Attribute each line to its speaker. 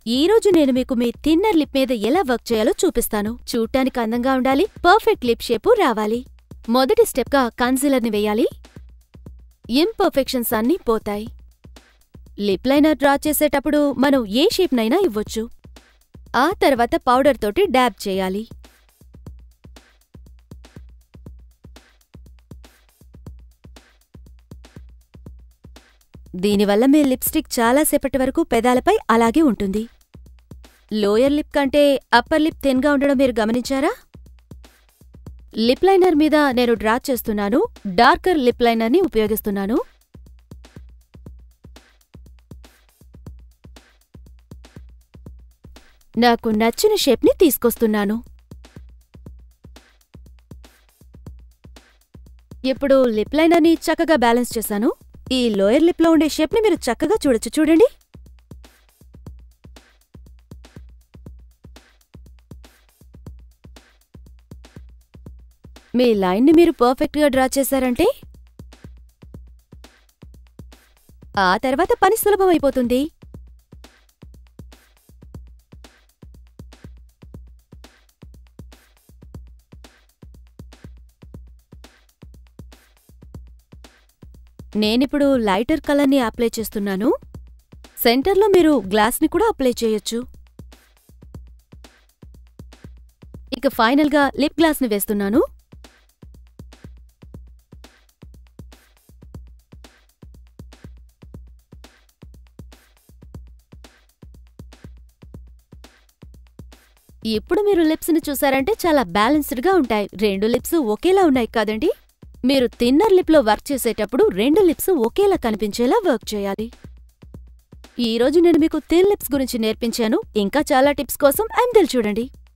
Speaker 1: ఈ రోజు నేను మీకు మీ థిన్నర్ లిప్ మీద ఎలా వర్క్ చేయాలో చూపిస్తాను చూడటానికి అందంగా ఉండాలి పర్ఫెక్ట్ లిప్ షేపు రావాలి మొదటి స్టెప్గా కన్సీలర్ని వేయాలి ఇంపర్ఫెక్షన్స్ అన్నీ పోతాయి లిప్ లైనర్ డ్రా చేసేటప్పుడు మనం ఏ షేప్నైనా ఇవ్వొచ్చు ఆ తర్వాత పౌడర్ తోటి డ్యాబ్ చేయాలి దీనివల్ల మీ లిప్స్టిక్ చాలాసేపటి వరకు పెదాలపై అలాగే ఉంటుంది లోయర్ లిప్ కంటే అప్పర్ లిప్ థిన్గా ఉండడం మీరు గమనించారా లిప్ లైనర్ మీద నేను డ్రా చేస్తున్నాను డార్కర్ లిప్ లైనర్ని ఉపయోగిస్తున్నాను నాకు నచ్చిన షేప్ని తీసుకొస్తున్నాను ఇప్పుడు లిప్ లైనర్ని చక్కగా బ్యాలెన్స్ చేశాను ఈ లోయర్ లిప్లో ఉండే షేప్ని మీరు చక్కగా చూడొచ్చు చూడండి మీ లైన్ని మీరు పర్ఫెక్ట్గా డ్రా చేశారంటే ఆ తర్వాత పని సులభమైపోతుంది నేనిప్పుడు లైటర్ కలర్ని అప్లై చేస్తున్నాను సెంటర్లో మీరు గ్లాస్ని కూడా అప్లై చేయొచ్చు ఇక ఫైనల్గా లిప్ గ్లాస్ని వేస్తున్నాను ఇప్పుడు మీరు లిప్స్ని చూసారంటే చాలా బ్యాలెన్స్డ్గా ఉంటాయి రెండు లిప్స్ ఒకేలా ఉన్నాయి కదండి మీరు థిన్నర్ లిప్లో వర్క్ చేసేటప్పుడు రెండు లిప్స్ ఒకేలా కనిపించేలా వర్క్ చేయాలి ఈ రోజు నేను మీకు థిన్ లిప్స్ గురించి నేర్పించాను ఇంకా చాలా టిప్స్ కోసం ఐమ్దెల్ చూడండి